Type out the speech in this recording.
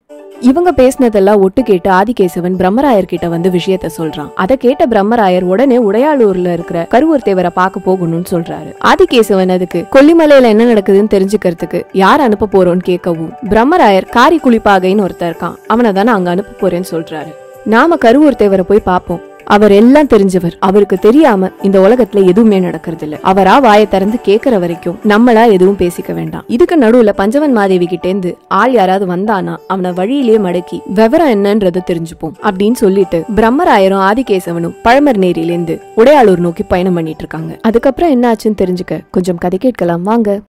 இவங்க பேசினதெல்லாம் ஒட்டு கேட்டு ஆதிகேசவன் பிரம்மராயர் கிட்ட வந்து விஷயத்த சொல்றான் அதை கேட்ட பிரம்மராயர் உடனே உடையாளூர்ல இருக்கிற கருவூர் தேவரை பார்க்க போகணும்னு சொல்றாரு ஆதிகேசவன் அதுக்கு கொல்லிமலையில என்ன நடக்குதுன்னு தெரிஞ்சுக்கிறதுக்கு யார் அனுப்ப போறோம்னு கேட்கவும் பிரம்மராயர் காரி குளிப்பாகைன்னு ஒருத்தர் இருக்கான் அவனை தானே அங்க அனுப்ப போறேன்னு சொல்றாரு நாம கருவூர் தேவரை போய் பார்ப்போம் அவர் எல்லாம் தெரிஞ்சவர் அவருக்கு தெரியாம இந்த உலகத்துல எதுவுமே நடக்கிறது இல்ல அவரா வாயை திறந்து கேக்குற வரைக்கும் நம்மளா எதுவும் பேசிக்க வேண்டாம் இதுக்கு நடுவுல பஞ்சவன் மாதேவி கிட்டேந்து ஆள் யாராவது வந்தானா அவனை வழியிலேயே மடக்கி விவரம் என்னன்றதை தெரிஞ்சுப்போம் அப்படின்னு சொல்லிட்டு பிரம்மராயரும் ஆதிகேசவனும் பழமர் நேரிலேந்து உடையாளூர் நோக்கி பயணம் பண்ணிட்டு இருக்காங்க அதுக்கப்புறம் என்ன ஆச்சுன்னு தெரிஞ்சுக்க கொஞ்சம் கதை கேட்கலாம் வாங்க